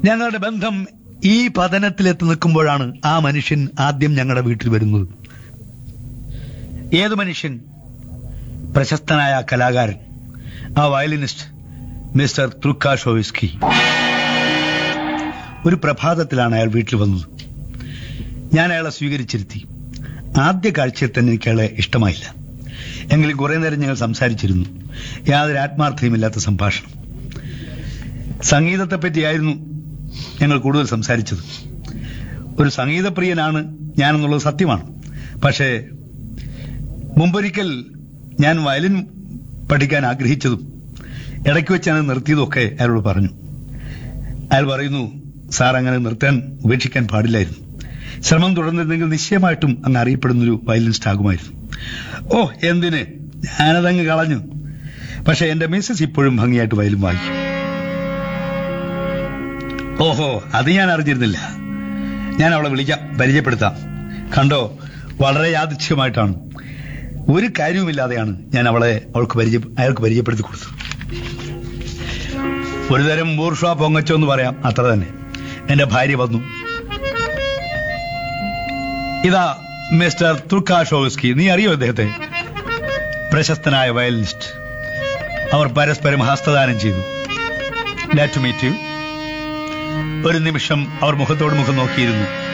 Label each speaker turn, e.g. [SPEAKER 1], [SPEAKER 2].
[SPEAKER 1] ഞങ്ങളുടെ ബന്ധം ഈ പതനത്തിലെത്തി നിൽക്കുമ്പോഴാണ് ആ മനുഷ്യൻ ആദ്യം ഞങ്ങളുടെ വീട്ടിൽ വരുന്നത് ഏത് മനുഷ്യൻ പ്രശസ്തനായ ആ കലാകാരൻ ആ വയലിനിസ്റ്റ് മിസ്റ്റർ തുർക്കാഷോവിസ്കി ഒരു പ്രഭാതത്തിലാണ് അയാൾ വീട്ടിൽ വന്നത് ഞാൻ അയാളെ സ്വീകരിച്ചിരുത്തി ആദ്യ കാഴ്ചയിൽ തന്നെ എനിക്ക് അയാളെ ഇഷ്ടമായില്ല എങ്കിലും കുറെ നേരം ഞങ്ങൾ സംസാരിച്ചിരുന്നു യാതൊരു ആത്മാർത്ഥതയുമില്ലാത്ത സംഭാഷണം സംഗീതത്തെ പറ്റിയായിരുന്നു ഞങ്ങൾ കൂടുതൽ സംസാരിച്ചത് ഒരു സംഗീതപ്രിയനാണ് ഞാനെന്നുള്ളത് സത്യമാണ് പക്ഷേ മുമ്പൊരിക്കൽ ഞാൻ വയലിൻ പഠിക്കാൻ ആഗ്രഹിച്ചതും ഇടയ്ക്ക് വെച്ച് ഞാൻ നിർത്തിയതൊക്കെ അയാളോട് പറഞ്ഞു അയാൾ പറയുന്നു സാർ അങ്ങനെ നിർത്താൻ ഉപേക്ഷിക്കാൻ പാടില്ലായിരുന്നു ശ്രമം തുടർന്നിരുന്നെങ്കിൽ നിശ്ചയമായിട്ടും അങ്ങ് അറിയപ്പെടുന്നൊരു വയലിനിസ്റ്റ് ആകുമായിരുന്നു ഓ എന്തിന് ഞാനതങ്ങ് കളഞ്ഞു പക്ഷെ എന്റെ മിസ്സസ് ഇപ്പോഴും ഭംഗിയായിട്ട് വയലും വായിക്കും ഓഹോ അത് ഞാൻ അറിഞ്ഞിരുന്നില്ല ഞാൻ അവളെ വിളിക്കാം പരിചയപ്പെടുത്താം കണ്ടോ വളരെ യാദൃച്ഛികമായിട്ടാണ് ഒരു കാര്യവുമില്ലാതെയാണ് ഞാൻ അവളെ അവൾക്ക് പരിചയ അയാൾക്ക് പരിചയപ്പെടുത്തി കൊടുത്തത് ഒരുതരം ബൂർഷ പൊങ്ങച്ചോ എന്ന് പറയാം അത്ര തന്നെ എന്റെ ഭാര്യ വന്നു ഇതാ മിസ്റ്റർ തുർക്കാഷോവസ്കി നീ അറിയോ അദ്ദേഹത്തെ പ്രശസ്തനായ വയലിനിസ്റ്റ് അവർ പരസ്പരം ഹസ്തദാനം ചെയ്തു ലാറ്റ് മീറ്റ് യു ഒരു നിമിഷം അവർ മുഖത്തോട് മുഖം നോക്കിയിരുന്നു